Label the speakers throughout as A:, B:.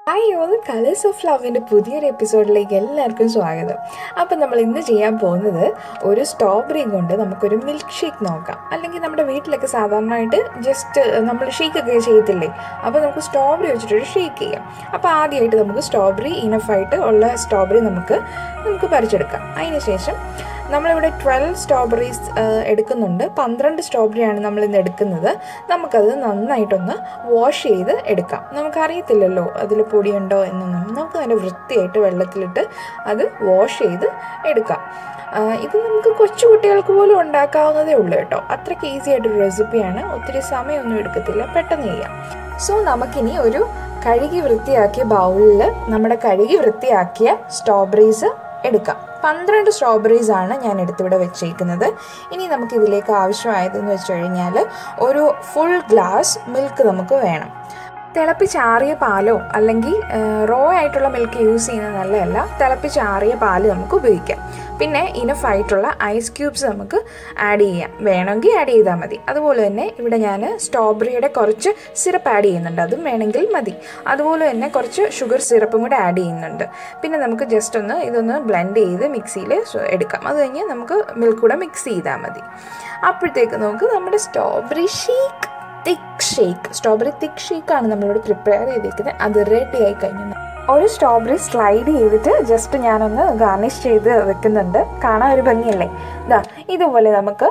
A: hi all colours of ലവിൻ്റെ പുതിയൊരു എപ്പിസോഡിലേക്ക് എല്ലാവർക്കും സ്വാഗതം അപ്പം നമ്മൾ ഇന്ന് ചെയ്യാൻ പോകുന്നത് ഒരു സ്ട്രോബെറി കൊണ്ട് നമുക്കൊരു മിൽക്ക് ഷേക്ക് നോക്കാം അല്ലെങ്കിൽ നമ്മുടെ വീട്ടിലൊക്കെ സാധാരണയായിട്ട് ജസ്റ്റ് നമ്മൾ ഷേക്കൊക്കെ ചെയ്യത്തില്ലേ അപ്പോൾ നമുക്ക് സ്ട്രോബെറി വെച്ചിട്ടൊരു ഷേക്ക് ചെയ്യാം അപ്പോൾ ആദ്യമായിട്ട് നമുക്ക് സ്ട്രോബെറി ഇനഫായിട്ട് ഉള്ള സ്ട്രോബെറി നമുക്ക് നമുക്ക് പറിച്ചെടുക്കാം അതിന് ശേഷം നമ്മളിവിടെ ട്വൽവ് സ്ട്രോബെറീസ് എടുക്കുന്നുണ്ട് പന്ത്രണ്ട് സ്ട്രോബെറിയാണ് നമ്മൾ ഇന്ന് എടുക്കുന്നത് നമുക്കത് നന്നായിട്ടൊന്ന് വാഷ് ചെയ്ത് എടുക്കാം നമുക്കറിയത്തില്ലല്ലോ അതിൽ പൊടിയുണ്ടോ എന്നൊന്നും നമുക്ക് നല്ല വൃത്തിയായിട്ട് വെള്ളത്തിലിട്ട് അത് വാഷ് ചെയ്ത് എടുക്കാം ആ, ഇത് നമുക്ക് കൊച്ചു കുട്ടികൾക്ക് പോലും ഉണ്ടാക്കാവുന്നതേ ഉള്ളൂ കേട്ടോ അത്രയ്ക്ക് ഈസി ആയിട്ടൊരു റെസിപ്പിയാണ് ഒത്തിരി സമയമൊന്നും എടുക്കത്തില്ല പെട്ടെന്ന് ചെയ്യാം സോ നമുക്കിനി ഒരു കഴുകി വൃത്തിയാക്കിയ ബൗളിൽ നമ്മുടെ കഴുകി വൃത്തിയാക്കിയ സ്ട്രോബെറീസ് എടുക്കാം പന്ത്രണ്ട് സ്ട്രോബെറീസ് ആണ് ഞാൻ എടുത്തിവിടെ വെച്ചേക്കുന്നത് ഇനി നമുക്ക് ഇതിലേക്ക് ആവശ്യമായതെന്ന് വെച്ച് കഴിഞ്ഞാൽ ഒരു ഫുൾ ഗ്ലാസ് മിൽക്ക് നമുക്ക് വേണം തിളപ്പിച്ചാറിയ പാലോ അല്ലെങ്കിൽ റോ ആയിട്ടുള്ള മിൽക്ക് യൂസ് ചെയ്യുന്നത് നല്ലതല്ല തിളപ്പിച്ചാറിയ പാല് നമുക്ക് ഉപയോഗിക്കാം പിന്നെ ഇനഫ് ആയിട്ടുള്ള ഐസ് ക്യൂബ്സ് നമുക്ക് ആഡ് ചെയ്യാം വേണമെങ്കിൽ ആഡ് ചെയ്താൽ മതി അതുപോലെ തന്നെ ഇവിടെ ഞാൻ സ്ട്രോബെറിയുടെ കുറച്ച് സിറപ്പ് ആഡ് ചെയ്യുന്നുണ്ട് അതും വേണമെങ്കിൽ മതി അതുപോലെ തന്നെ കുറച്ച് ഷുഗർ സിറപ്പും കൂടെ ആഡ് ചെയ്യുന്നുണ്ട് പിന്നെ നമുക്ക് ജസ്റ്റ് ഒന്ന് ഇതൊന്ന് ബ്ലെൻഡ് ചെയ്ത് മിക്സിയിൽ എടുക്കാം അത് കഴിഞ്ഞ് നമുക്ക് മിൽക്ക് കൂടെ മിക്സ് ചെയ്താൽ മതി അപ്പോഴത്തേക്ക് നമുക്ക് നമ്മുടെ strawberry shake thick shake strawberry thick ഷേക്കാണ് നമ്മളിവിടെ പ്രിപ്പയർ ചെയ്തിരിക്കുന്നത് അത് റെഡി ആയി കഴിഞ്ഞു ഒരു സ്ട്രോബെറി സ്ലൈഡ് ചെയ്തിട്ട് ജസ്റ്റ് ഞാനൊന്ന് ഗാർണിഷ് ചെയ്ത് വെക്കുന്നുണ്ട് കാണാൻ ഒരു ഭംഗിയല്ലേ ഇതാ ഇതുപോലെ നമുക്ക്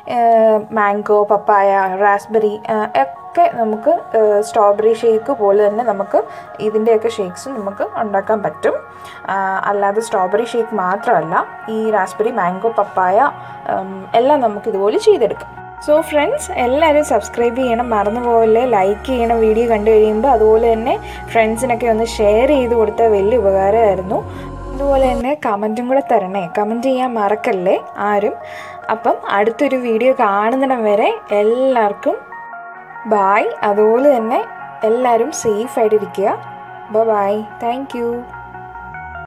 A: മാംഗോ പപ്പായ റാസ്ബെറി ഒക്കെ നമുക്ക് സ്ട്രോബെറി ഷേക്ക് പോലെ തന്നെ നമുക്ക് ഇതിൻ്റെയൊക്കെ ഷേക്സും നമുക്ക് ഉണ്ടാക്കാൻ പറ്റും ആ, അല്ലാതെ സ്ട്രോബെറി ഷേക്ക് മാത്രമല്ല ഈ റാസ്ബെറി മാംഗോ പപ്പായ ഉം, എല്ലാം നമുക്ക് ഇതുപോലെ ചെയ്തെടുക്കാം സോ ഫ്രണ്ട്സ് എല്ലാവരും സബ്സ്ക്രൈബ് ചെയ്യണം മറന്നു പോകല്ലേ ലൈക്ക് ചെയ്യണം വീഡിയോ കണ്ടു കഴിയുമ്പോൾ അതുപോലെ തന്നെ ഫ്രണ്ട്സിനൊക്കെ ഒന്ന് ഷെയർ ചെയ്ത് കൊടുത്താൽ വലിയ ഉപകാരമായിരുന്നു അതുപോലെ തന്നെ കമൻറ്റും കൂടെ തരണേ കമൻറ്റ് ചെയ്യാൻ മറക്കല്ലേ ആരും അപ്പം അടുത്തൊരു വീഡിയോ കാണുന്നിടം വരെ എല്ലാവർക്കും ബായ് അതുപോലെ തന്നെ എല്ലാവരും സേഫ് ആയിട്ടിരിക്കുക ബൈ താങ്ക് യു